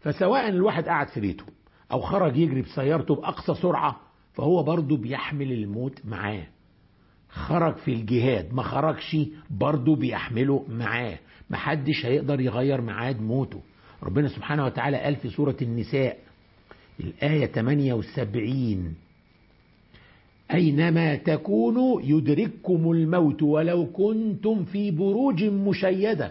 فسواء الواحد قاعد في بيته او خرج يجري بسيارته باقصى سرعه فهو برضه بيحمل الموت معاه خرج في الجهاد ما خرجش برضه بيحمله معاه محدش هيقدر يغير ميعاد موته ربنا سبحانه وتعالى قال في سورة النساء الآية 78 أينما تكونوا يدرككم الموت ولو كنتم في بروج مشيدة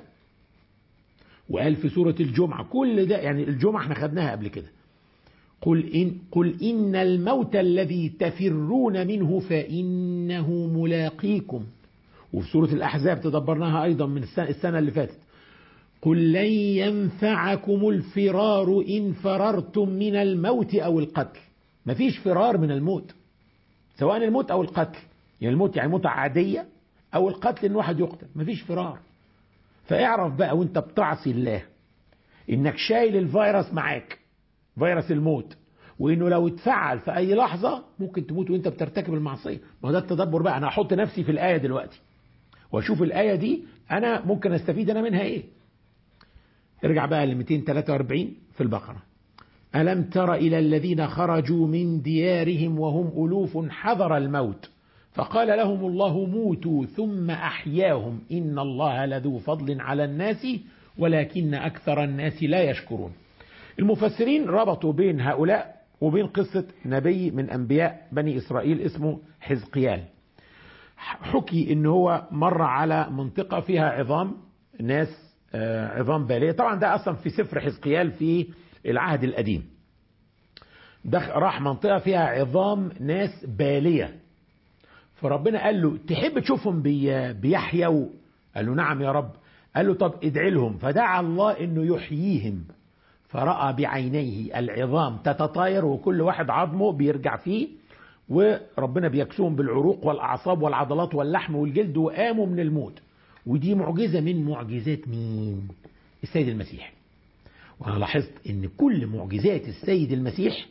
وقال في سورة الجمعة كل ده يعني الجمعة احنا خدناها قبل كده قل إن, قل إن الموت الذي تفرون منه فإنه ملاقيكم وفي سورة الأحزاب تدبرناها أيضا من السنة, السنة اللي فاتت قل لن ينفعكم الفرار إن فررتم من الموت أو القتل مفيش فرار من الموت سواء الموت أو القتل يعني الموت يعني موتة عادية أو القتل إن واحد يقتل مفيش فرار فاعرف بقى وانت بتعصي الله انك شايل الفيروس معاك فيروس الموت وانه لو اتفعل في اي لحظة ممكن تموت وانت بترتكب المعصية ما ده التدبر بقى انا هحط نفسي في الآية دلوقتي واشوف الآية دي انا ممكن استفيد انا منها ايه ارجع بقى ل 243 في البقرة ألم تر إلى الذين خرجوا من ديارهم وهم ألوف حذر الموت فقال لهم الله موتوا ثم أحياهم إن الله لذو فضل على الناس ولكن أكثر الناس لا يشكرون المفسرين ربطوا بين هؤلاء وبين قصة نبي من أنبياء بني إسرائيل اسمه حزقيال حكي إن هو مر على منطقة فيها عظام ناس عظام بالية طبعا ده أصلا في سفر حزقيال في العهد القديم ده راح منطقة فيها عظام ناس بالية فربنا قال له تحب تشوفهم بي بيحيوا قال له نعم يا رب قال له طب ادعي لهم فدعا الله انه يحييهم فرأى بعينيه العظام تتطاير وكل واحد عظمه بيرجع فيه وربنا بيكسوهم بالعروق والأعصاب والعضلات واللحم والجلد وقاموا من الموت ودي معجزة من معجزات مين السيد المسيح وأنا لاحظت ان كل معجزات السيد المسيح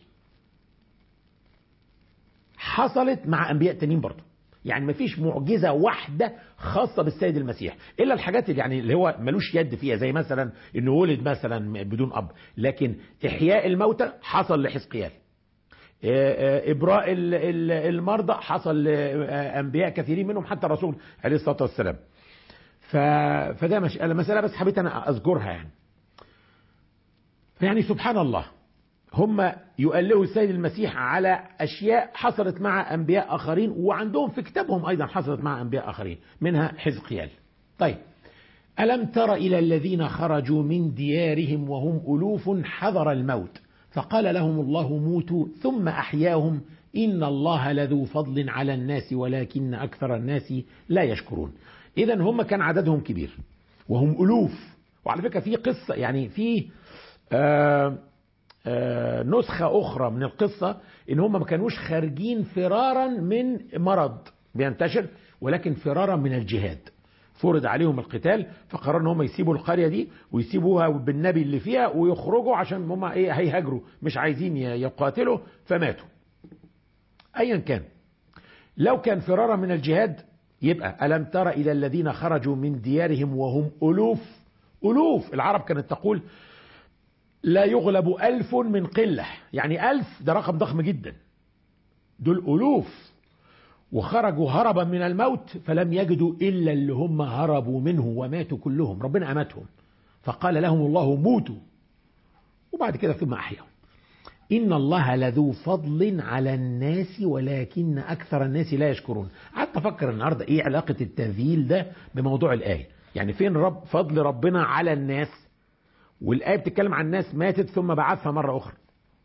حصلت مع أنبياء تانيين برضه يعني مفيش معجزة واحدة خاصة بالسيد المسيح إلا الحاجات اللي يعني اللي هو ملوش يد فيها زي مثلا إنه ولد مثلا بدون أب لكن إحياء الموتى حصل لحزقيال إبراء المرضى حصل لأنبياء كثيرين منهم حتى الرسول عليه الصلاة والسلام فده مسألة مسألة بس حبيت أنا أذكرها يعني فيعني سبحان الله هم يؤلهوا السيد المسيح على أشياء حصلت مع أنبياء آخرين وعندهم في كتابهم أيضا حصلت مع أنبياء آخرين منها حزقيال طيب ألم تر إلى الذين خرجوا من ديارهم وهم ألوف حذر الموت فقال لهم الله موتوا ثم أحياهم إن الله لذو فضل على الناس ولكن أكثر الناس لا يشكرون إذا هم كان عددهم كبير وهم ألوف وعلى فكرة في قصة يعني في آه آه نسخة أخرى من القصة إن هم ما كانوش خارجين فرارا من مرض بينتشر ولكن فرارا من الجهاد فرض عليهم القتال فقرروا ان هم يسيبوا القرية دي ويسيبوها بالنبي اللي فيها ويخرجوا عشان هم ايه هيهاجروا مش عايزين يقاتلوا فماتوا ايا كان لو كان فرارا من الجهاد يبقى ألم تر إلى الذين خرجوا من ديارهم وهم ألوف ألوف العرب كانت تقول لا يغلب ألف من قلة يعني ألف ده رقم ضخم جدا دول ألوف وخرجوا هربا من الموت فلم يجدوا إلا اللي هم هربوا منه وماتوا كلهم ربنا أماتهم فقال لهم الله موتوا وبعد كده ثم أحياهم إن الله لذو فضل على الناس ولكن أكثر الناس لا يشكرون قعدت أفكر النهاردة إيه علاقة التذييل ده بموضوع الآية يعني فين رب فضل ربنا على الناس والآية بتتكلم عن ناس ماتت ثم بعثها مرة أخرى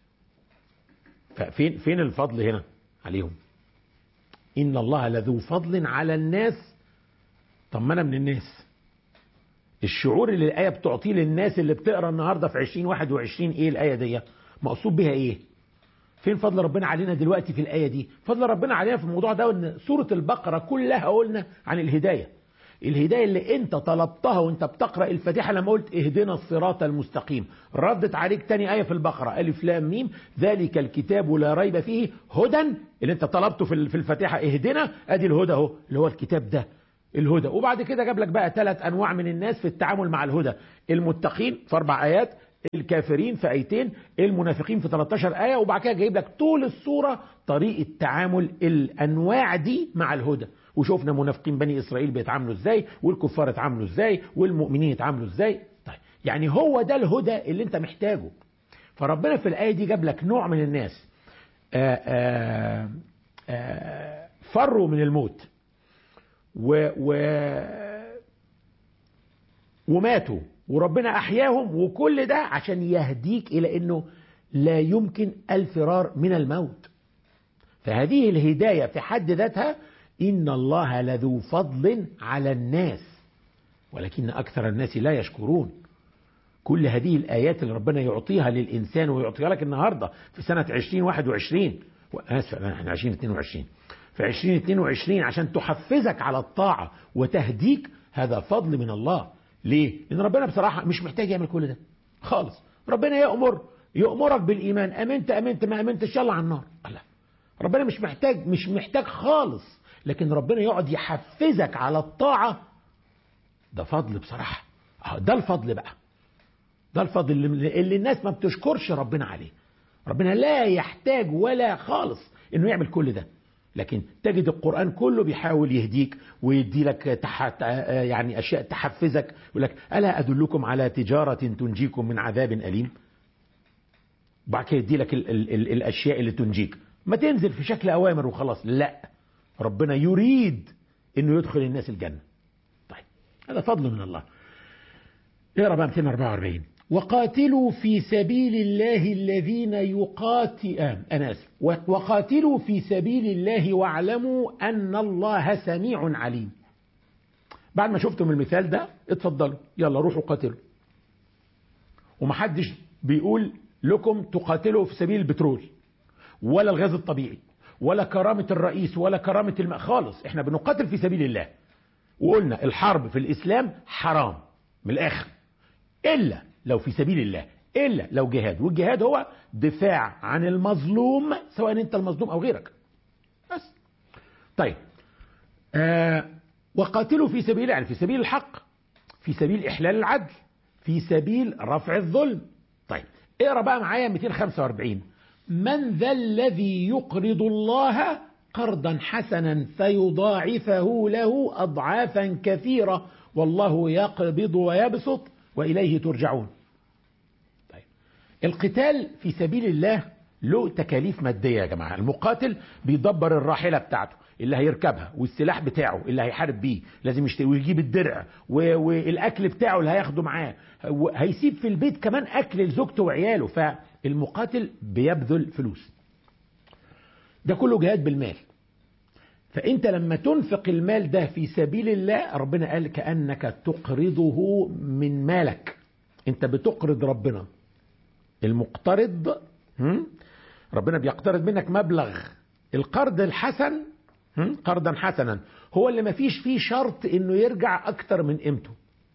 ففين فين الفضل هنا عليهم إن الله لذو فضل على الناس طب ما أنا من الناس الشعور اللي الآية بتعطيه للناس اللي بتقرأ النهاردة في 2021 إيه الآية دي مقصود بها إيه فين فضل ربنا علينا دلوقتي في الآية دي فضل ربنا علينا في الموضوع ده ان سورة البقرة كلها قلنا عن الهداية الهداية اللي انت طلبتها وانت بتقرأ الفاتحة لما قلت اهدنا الصراط المستقيم ردت عليك تاني آية في البقرة ألف لام ميم ذلك الكتاب لا ريب فيه هدى اللي انت طلبته في الفاتحة اهدنا ادي الهدى اهو اللي هو الكتاب ده الهدى وبعد كده جاب لك بقى ثلاث انواع من الناس في التعامل مع الهدى المتقين في اربع ايات الكافرين في ايتين المنافقين في 13 ايه وبعد كده جايب لك طول الصوره طريقه تعامل الانواع دي مع الهدى وشوفنا منافقين بني اسرائيل بيتعاملوا ازاي والكفار اتعاملوا ازاي والمؤمنين يتعاملوا ازاي طيب يعني هو ده الهدى اللي انت محتاجه فربنا في الايه دي جاب لك نوع من الناس آآ آآ آآ فروا من الموت و, و وماتوا وربنا احياهم وكل ده عشان يهديك الى انه لا يمكن الفرار من الموت فهذه الهدايه في حد ذاتها ان الله لذو فضل على الناس ولكن اكثر الناس لا يشكرون كل هذه الايات اللي ربنا يعطيها للانسان ويعطيها لك النهارده في سنه 2021 اسف احنا 2022 في 2022 عشان تحفزك على الطاعه وتهديك هذا فضل من الله ليه؟ لأن ربنا بصراحة مش محتاج يعمل كل ده خالص ربنا يأمر يأمرك بالإيمان أمنت أمنت ما أمنتش يلا على النار لا ربنا مش محتاج مش محتاج خالص لكن ربنا يقعد يحفزك على الطاعة ده فضل بصراحة ده الفضل بقى ده الفضل اللي, اللي الناس ما بتشكرش ربنا عليه ربنا لا يحتاج ولا خالص انه يعمل كل ده لكن تجد القرآن كله بيحاول يهديك ويدي لك تحت يعني أشياء تحفزك يقول لك ألا أدلكم على تجارة تنجيكم من عذاب أليم بعد كده يدي لك ال ال ال الأشياء اللي تنجيك ما تنزل في شكل أوامر وخلاص لا ربنا يريد أنه يدخل الناس الجنة طيب هذا فضل من الله اقرا بقى 244 وقاتلوا في سبيل الله الذين يقاتل أنا آسف وقاتلوا في سبيل الله واعلموا أن الله سميع عليم بعد ما شفتم المثال ده اتفضلوا يلا روحوا قاتلوا ومحدش بيقول لكم تقاتلوا في سبيل البترول ولا الغاز الطبيعي ولا كرامة الرئيس ولا كرامة الماء خالص احنا بنقاتل في سبيل الله وقلنا الحرب في الإسلام حرام من الآخر إلا لو في سبيل الله إلا لو جهاد والجهاد هو دفاع عن المظلوم سواء أنت المظلوم أو غيرك بس طيب آه وقاتلوا في سبيل يعني في سبيل الحق في سبيل إحلال العدل في سبيل رفع الظلم طيب اقرا بقى معايا 245 من ذا الذي يقرض الله قرضا حسنا فيضاعفه له أضعافا كثيرة والله يقبض ويبسط وإليه ترجعون طيب القتال في سبيل الله له تكاليف مادية يا جماعة المقاتل بيدبر الراحلة بتاعته اللي هيركبها والسلاح بتاعه اللي هيحارب بيه لازم يشتري ويجيب الدرع والاكل بتاعه اللي هياخده معاه هيسيب في البيت كمان اكل لزوجته وعياله فالمقاتل بيبذل فلوس ده كله جهاد بالمال فانت لما تنفق المال ده في سبيل الله ربنا قال كانك تقرضه من مالك انت بتقرض ربنا المقترض ربنا بيقترض منك مبلغ القرض الحسن قرضا حسنا هو اللي ما فيش فيه شرط انه يرجع اكتر من قيمته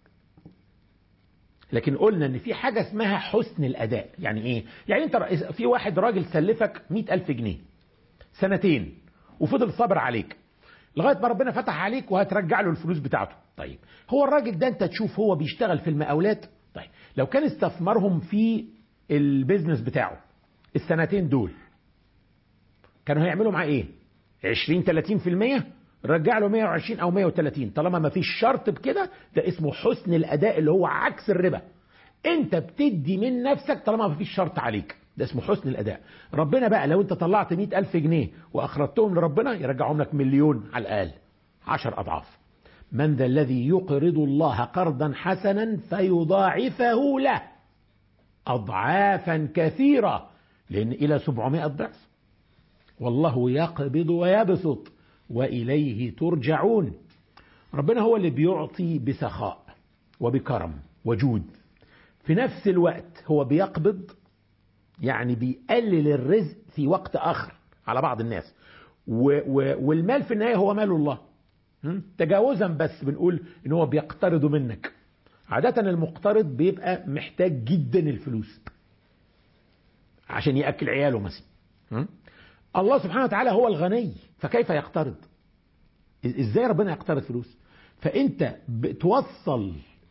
لكن قلنا ان في حاجة اسمها حسن الاداء يعني ايه يعني انت في واحد راجل سلفك مئة الف جنيه سنتين وفضل صابر عليك لغايه ما ربنا فتح عليك وهترجع له الفلوس بتاعته طيب هو الراجل ده انت تشوف هو بيشتغل في المقاولات طيب لو كان استثمرهم في البيزنس بتاعه السنتين دول كانوا هيعملوا معاه ايه 20 30% رجع له 120 او 130 طالما ما فيش شرط بكده ده اسمه حسن الاداء اللي هو عكس الربا انت بتدي من نفسك طالما ما فيش شرط عليك ده اسمه حسن الأداء ربنا بقى لو انت طلعت مئة ألف جنيه وأخرجتهم لربنا يرجعهم لك مليون على الأقل عشر أضعاف من ذا الذي يقرض الله قرضا حسنا فيضاعفه له أضعافا كثيرة لأن إلى سبعمائة ضعف والله يقبض ويبسط وإليه ترجعون ربنا هو اللي بيعطي بسخاء وبكرم وجود في نفس الوقت هو بيقبض يعني بيقلل الرزق في وقت آخر على بعض الناس و و والمال في النهاية هو مال الله تجاوزا بس بنقول ان هو بيقترض منك عادة المقترض بيبقى محتاج جدا الفلوس عشان يأكل عياله مثلا الله سبحانه وتعالى هو الغني فكيف يقترض ازاي ربنا يقترض فلوس فانت بتوصل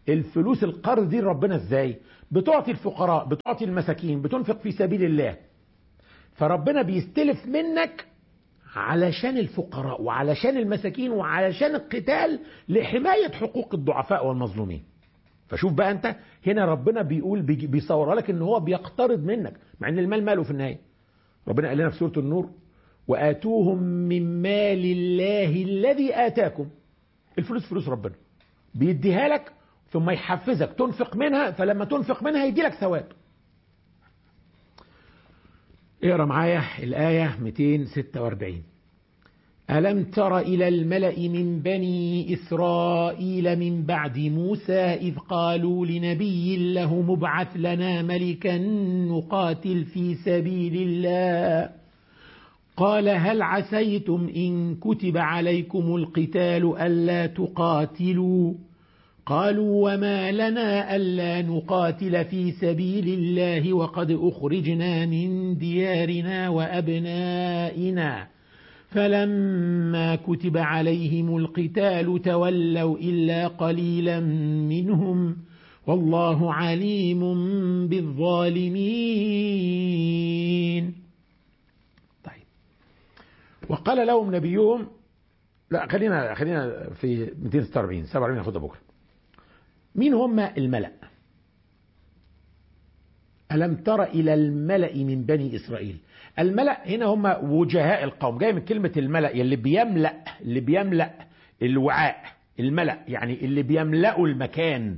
الفلوس القرض دي ربنا ازاي بتعطي الفقراء بتعطي المساكين بتنفق في سبيل الله فربنا بيستلف منك علشان الفقراء وعلشان المساكين وعلشان القتال لحماية حقوق الضعفاء والمظلومين فشوف بقى انت هنا ربنا بيقول بيصورها لك ان هو بيقترض منك مع ان المال ماله في النهايه ربنا قال لنا في سوره النور واتوهم من مال الله الذي اتاكم الفلوس فلوس ربنا بيديها لك ثم يحفزك تنفق منها فلما تنفق منها يدي لك ثواب اقرا معايا الآية 246 ألم تر إلى الملأ من بني إسرائيل من بعد موسى إذ قالوا لنبي له مبعث لنا ملكا نقاتل في سبيل الله قال هل عسيتم إن كتب عليكم القتال ألا تقاتلوا قالوا وما لنا ألا نقاتل في سبيل الله وقد أخرجنا من ديارنا وأبنائنا فلما كتب عليهم القتال تولوا إلا قليلا منهم والله عليم بالظالمين طيب وقال لهم نبيهم لا خلينا خلينا في 246 47 ناخدها بكره مين هم الملأ ألم تر إلى الملأ من بني إسرائيل الملأ هنا هم وجهاء القوم جاي من كلمة الملأ اللي بيملأ اللي بيملأ الوعاء الملأ يعني اللي بيملأوا المكان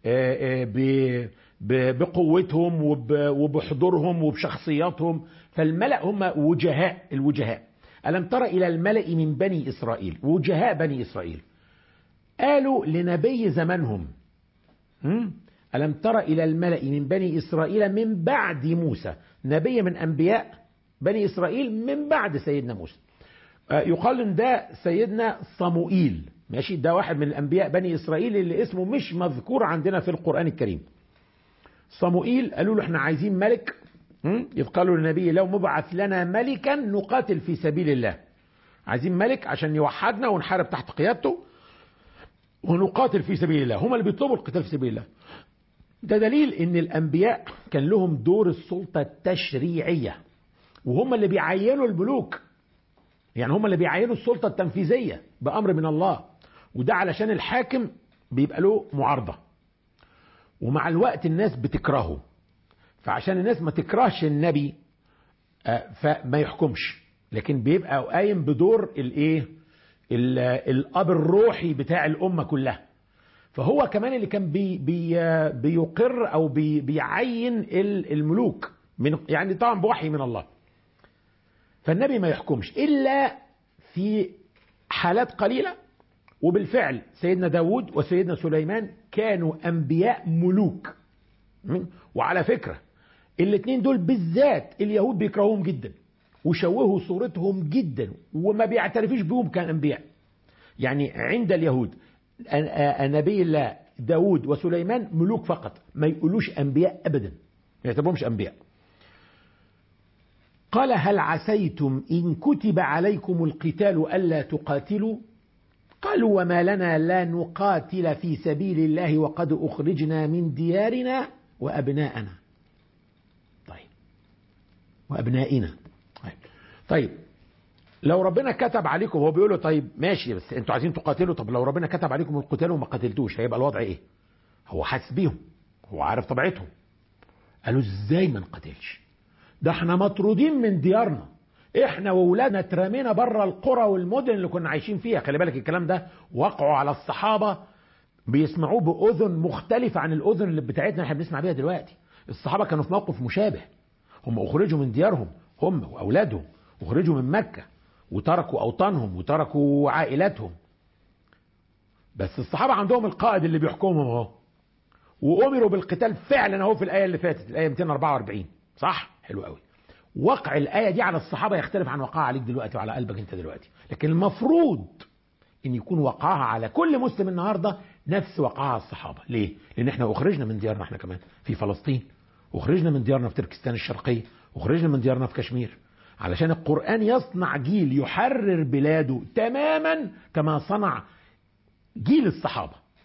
بقوتهم وبحضورهم وبشخصياتهم فالملأ هم وجهاء الوجهاء ألم تر إلى الملأ من بني إسرائيل وجهاء بني إسرائيل قالوا لنبي زمانهم ألم تر إلى الملأ من بني إسرائيل من بعد موسى نبي من أنبياء بني إسرائيل من بعد سيدنا موسى يقال إن ده سيدنا صموئيل ماشي ده واحد من الأنبياء بني إسرائيل اللي اسمه مش مذكور عندنا في القرآن الكريم صموئيل قالوا له احنا عايزين ملك إذ قالوا للنبي لو مبعث لنا ملكا نقاتل في سبيل الله عايزين ملك عشان يوحدنا ونحارب تحت قيادته ونقاتل في سبيل الله هم اللي بيطلبوا القتال في سبيل الله ده دليل ان الانبياء كان لهم دور السلطة التشريعية وهم اللي بيعينوا الملوك يعني هم اللي بيعينوا السلطة التنفيذية بأمر من الله وده علشان الحاكم بيبقى له معارضة ومع الوقت الناس بتكرهه فعشان الناس ما تكرهش النبي فما يحكمش لكن بيبقى قايم بدور الايه الاب الروحي بتاع الامه كلها فهو كمان اللي كان بي بي بيقر او بي بيعين الملوك من يعني طبعا بوحي من الله فالنبي ما يحكمش الا في حالات قليله وبالفعل سيدنا داود وسيدنا سليمان كانوا انبياء ملوك وعلى فكره الاثنين دول بالذات اليهود بيكرهوهم جدا وشوهوا صورتهم جدا وما بيعترفوش بهم كأنبياء يعني عند اليهود نبي الله داود وسليمان ملوك فقط ما يقولوش أنبياء أبدا ما يعتبرهمش أنبياء قال هل عسيتم إن كتب عليكم القتال ألا تقاتلوا قالوا وما لنا لا نقاتل في سبيل الله وقد أخرجنا من ديارنا وأبناءنا طيب وأبنائنا طيب. طيب لو ربنا كتب عليكم هو بيقول له طيب ماشي بس انتوا عايزين تقاتلوا طب لو ربنا كتب عليكم القتال وما قتلتوش هيبقى الوضع ايه هو حاسس بيهم هو عارف طبيعتهم قالوا ازاي ما نقاتلش ده احنا مطرودين من ديارنا احنا واولادنا اترمينا بره القرى والمدن اللي كنا عايشين فيها خلي بالك الكلام ده وقعوا على الصحابه بيسمعوه باذن مختلفه عن الاذن اللي بتاعتنا احنا بنسمع بيها دلوقتي الصحابه كانوا في موقف مشابه هم اخرجوا من ديارهم هم واولادهم اخرجوا من مكه وتركوا اوطانهم وتركوا عائلاتهم بس الصحابه عندهم القائد اللي بيحكمهم اهو وامروا بالقتال فعلا اهو في الايه اللي فاتت الايه 244 صح حلو قوي وقع الايه دي على الصحابه يختلف عن وقعها عليك دلوقتي وعلى قلبك انت دلوقتي لكن المفروض ان يكون وقعها على كل مسلم النهارده نفس وقعها على الصحابه ليه لان احنا اخرجنا من ديارنا احنا كمان في فلسطين اخرجنا من ديارنا في تركستان الشرقيه اخرجنا من ديارنا في كشمير علشان القرآن يصنع جيل يحرر بلاده تماما كما صنع جيل الصحابة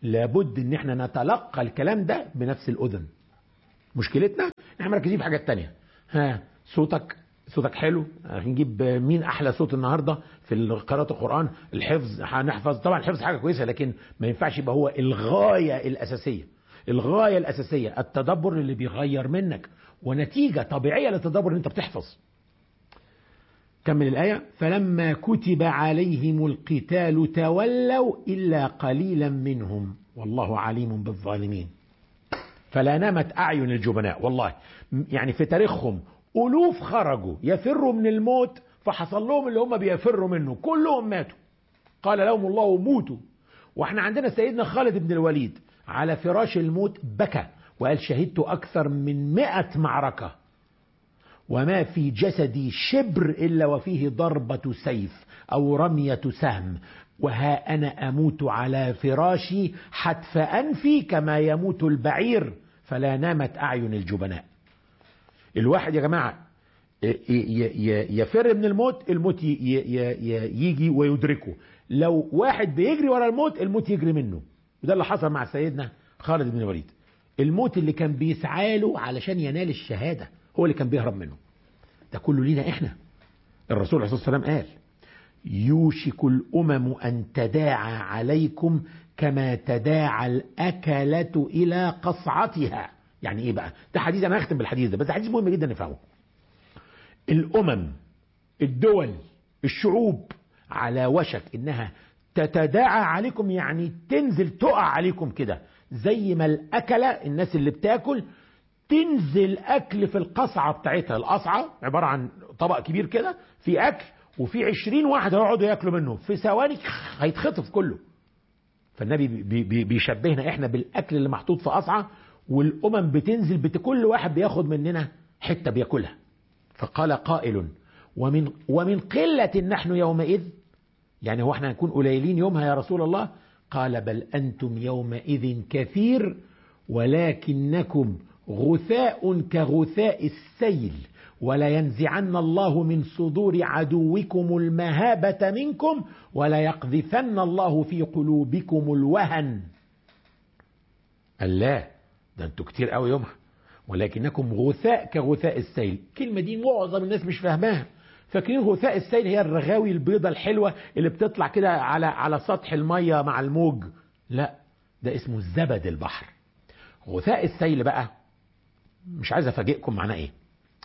لابد ان احنا نتلقى الكلام ده بنفس الاذن مشكلتنا احنا مركزين في حاجات تانية ها صوتك صوتك حلو هنجيب مين احلى صوت النهارده في قراءه القران الحفظ هنحفظ طبعا الحفظ حاجه كويسه لكن ما ينفعش يبقى هو الغايه الاساسيه الغايه الاساسيه التدبر اللي بيغير منك ونتيجه طبيعيه للتدبر ان انت بتحفظ كمل الآية فلما كتب عليهم القتال تولوا إلا قليلا منهم والله عليم بالظالمين فلا نامت أعين الجبناء والله يعني في تاريخهم ألوف خرجوا يفروا من الموت فحصل لهم اللي هم بيفروا منه كلهم ماتوا قال لهم الله موتوا واحنا عندنا سيدنا خالد بن الوليد على فراش الموت بكى وقال شهدت أكثر من مئة معركة وما في جسدي شبر إلا وفيه ضربة سيف أو رمية سهم وها أنا أموت على فراشي حتف أنفي كما يموت البعير فلا نامت أعين الجبناء الواحد يا جماعة يفر من الموت الموت يجي ويدركه لو واحد بيجري ورا الموت الموت يجري منه وده اللي حصل مع سيدنا خالد بن الوليد الموت اللي كان بيسعى له علشان ينال الشهادة هو اللي كان بيهرب منه ده كله لينا احنا الرسول عليه الصلاة والسلام قال يوشك الأمم أن تداعى عليكم كما تداعى الأكلة إلى قصعتها يعني إيه بقى ده حديث أنا هختم بالحديث ده بس حديث مهم جدا نفهمه الأمم الدول الشعوب على وشك إنها تتداعى عليكم يعني تنزل تقع عليكم كده زي ما الأكلة الناس اللي بتاكل تنزل أكل في القصعة بتاعتها القصعة عبارة عن طبق كبير كده في أكل وفي عشرين واحد هيقعدوا ياكلوا منه في ثواني هيتخطف كله فالنبي بي بي بيشبهنا احنا بالاكل اللي محطوط في قصعه والامم بتنزل بت كل واحد بياخد مننا حته بياكلها فقال قائل ومن ومن قله نحن يومئذ يعني هو احنا هنكون قليلين يومها يا رسول الله قال بل انتم يومئذ كثير ولكنكم غثاء كغثاء السيل ولينزعن الله من صدور عدوكم المهابة منكم وليقذفن الله في قلوبكم الوهن الله ده انتوا كتير قوي يومها ولكنكم غثاء كغثاء السيل الكلمة دي معظم الناس مش فاهماها فاكرين غثاء السيل هي الرغاوي البيضة الحلوة اللي بتطلع كده على على سطح المية مع الموج لا ده اسمه زبد البحر غثاء السيل بقى مش عايز افاجئكم معناه ايه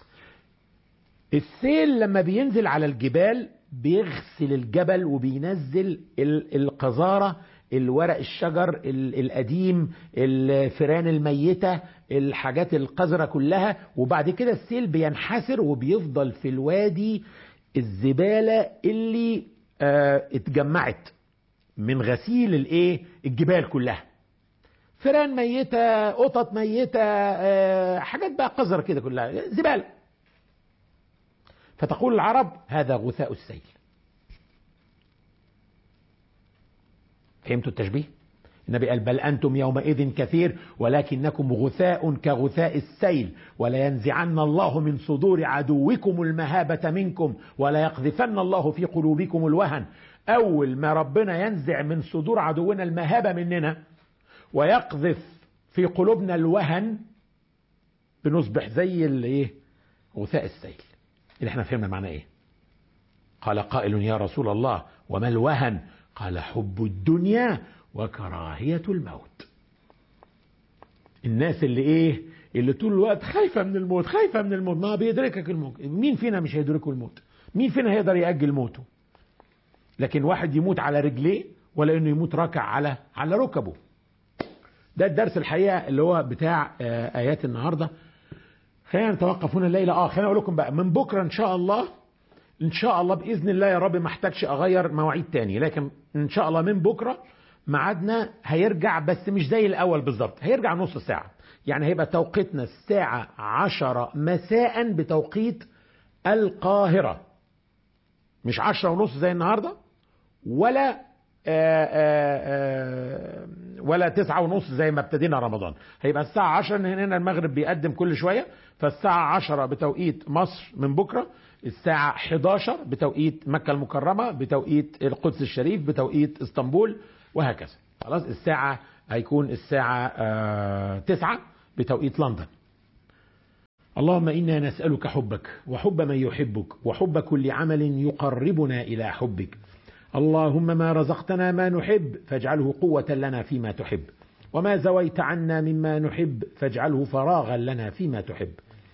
السيل لما بينزل على الجبال بيغسل الجبل وبينزل القذارة الورق الشجر القديم الفيران الميتة الحاجات القذرة كلها وبعد كده السيل بينحسر وبيفضل في الوادي الزبالة اللي اه اتجمعت من غسيل الايه الجبال كلها فيران ميتة قطط ميتة اه حاجات بقى قذرة كده كلها زبالة فتقول العرب هذا غثاء السيل فهمتوا التشبيه النبي قال بل أنتم يومئذ كثير ولكنكم غثاء كغثاء السيل ولينزعن الله من صدور عدوكم المهابة منكم وليقذفن الله في قلوبكم الوهن أول ما ربنا ينزع من صدور عدونا المهابة مننا ويقذف في قلوبنا الوهن بنصبح زي الايه غثاء السيل اللي احنا فهمنا معناه ايه قال قائل يا رسول الله وما الوهن قال حب الدنيا وكراهية الموت الناس اللي ايه اللي طول الوقت خايفة من الموت خايفة من الموت ما بيدركك الموت مين فينا مش هيدركه الموت مين فينا هيقدر يأجل موته لكن واحد يموت على رجليه ولا انه يموت راكع على على ركبه ده الدرس الحقيقة اللي هو بتاع آيات النهارده خلينا نتوقف هنا الليله اه خلينا اقول لكم بقى من بكره ان شاء الله ان شاء الله باذن الله يا رب ما احتاجش اغير مواعيد تاني لكن ان شاء الله من بكره ميعادنا هيرجع بس مش زي الاول بالظبط هيرجع نص ساعه يعني هيبقى توقيتنا الساعه عشرة مساء بتوقيت القاهره مش عشرة ونص زي النهارده ولا آآ آآ ولا تسعة ونص زي ما ابتدينا رمضان هيبقى الساعة عشرة هنا المغرب بيقدم كل شوية فالساعة عشرة بتوقيت مصر من بكرة الساعة 11 بتوقيت مكة المكرمة بتوقيت القدس الشريف بتوقيت اسطنبول وهكذا خلاص الساعة هيكون الساعة آه، تسعة بتوقيت لندن اللهم إنا نسألك حبك وحب من يحبك وحب كل عمل يقربنا إلى حبك اللهم ما رزقتنا ما نحب فاجعله قوة لنا فيما تحب وما زويت عنا مما نحب فاجعله فراغا لنا فيما تحب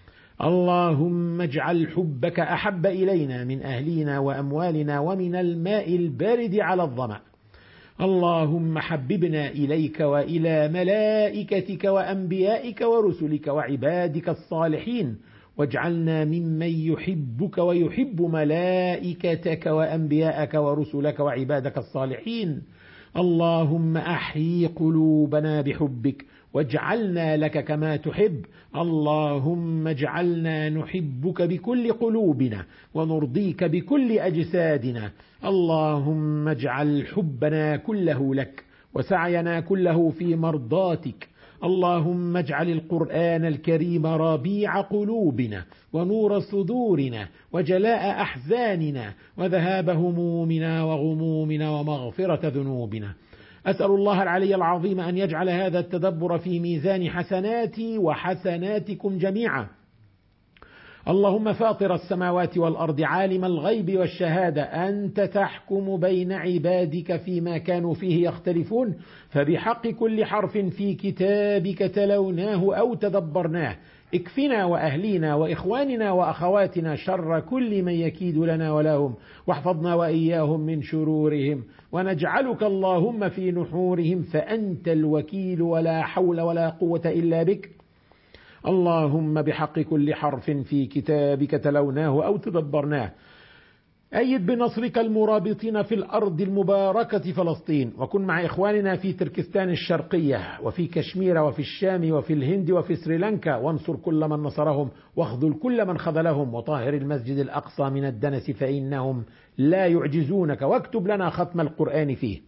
اللهم اجعل حبك أحب إلينا من أهلنا وأموالنا ومن الماء البارد على الظمأ اللهم حببنا إليك وإلى ملائكتك وأنبيائك ورسلك وعبادك الصالحين واجعلنا ممن يحبك ويحب ملائكتك وأنبياءك ورسلك وعبادك الصالحين اللهم أحيي قلوبنا بحبك واجعلنا لك كما تحب اللهم اجعلنا نحبك بكل قلوبنا ونرضيك بكل أجسادنا اللهم اجعل حبنا كله لك وسعينا كله في مرضاتك اللهم اجعل القرآن الكريم ربيع قلوبنا ونور صدورنا وجلاء أحزاننا وذهاب همومنا وغمومنا ومغفرة ذنوبنا أسأل الله العلي العظيم أن يجعل هذا التدبر في ميزان حسناتي وحسناتكم جميعا اللهم فاطر السماوات والأرض عالم الغيب والشهادة أنت تحكم بين عبادك فيما كانوا فيه يختلفون فبحق كل حرف في كتابك تلوناه أو تدبرناه اكفنا وأهلينا وإخواننا وأخواتنا شر كل من يكيد لنا ولهم واحفظنا وإياهم من شرورهم ونجعلك اللهم في نحورهم فأنت الوكيل ولا حول ولا قوة إلا بك اللهم بحق كل حرف في كتابك تلوناه أو تدبرناه أيد بنصرك المرابطين في الأرض المباركة فلسطين وكن مع إخواننا في تركستان الشرقية وفي كشمير وفي الشام وفي الهند وفي سريلانكا وانصر كل من نصرهم واخذل كل من خذلهم وطهر المسجد الأقصى من الدنس فإنهم لا يعجزونك واكتب لنا ختم القرآن فيه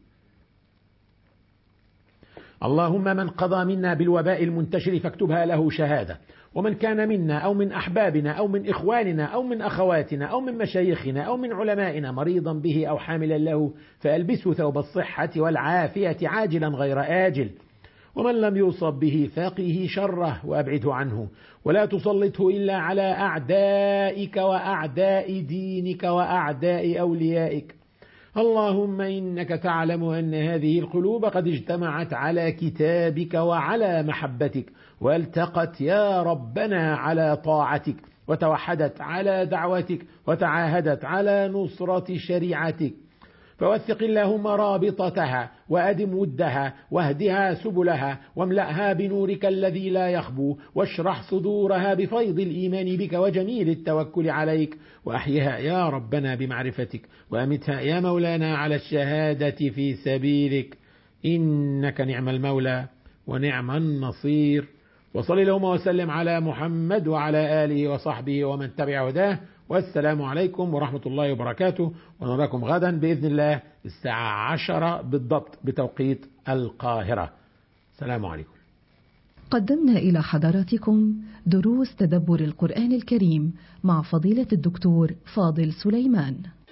اللهم من قضى منا بالوباء المنتشر فاكتبها له شهادة ومن كان منا أو من أحبابنا أو من إخواننا أو من أخواتنا أو من مشايخنا أو من علمائنا مريضا به أو حاملا له فألبسه ثوب الصحة والعافية عاجلا غير آجل ومن لم يصب به فاقه شره وأبعده عنه ولا تسلطه إلا على أعدائك وأعداء دينك وأعداء أوليائك اللهم إنك تعلم أن هذه القلوب قد اجتمعت على كتابك وعلى محبتك والتقت يا ربنا على طاعتك وتوحدت على دعوتك وتعاهدت على نصرة شريعتك فوثق اللهم رابطتها وأدم ودها واهدها سبلها واملأها بنورك الذي لا يخبو واشرح صدورها بفيض الإيمان بك وجميل التوكل عليك وأحيها يا ربنا بمعرفتك وأمتها يا مولانا على الشهادة في سبيلك إنك نعم المولى ونعم النصير وصل اللهم وسلم على محمد وعلى آله وصحبه ومن تبع هداه والسلام عليكم ورحمة الله وبركاته ونراكم غدا بإذن الله الساعة عشرة بالضبط بتوقيت القاهرة السلام عليكم قدمنا إلى حضراتكم دروس تدبر القرآن الكريم مع فضيلة الدكتور فاضل سليمان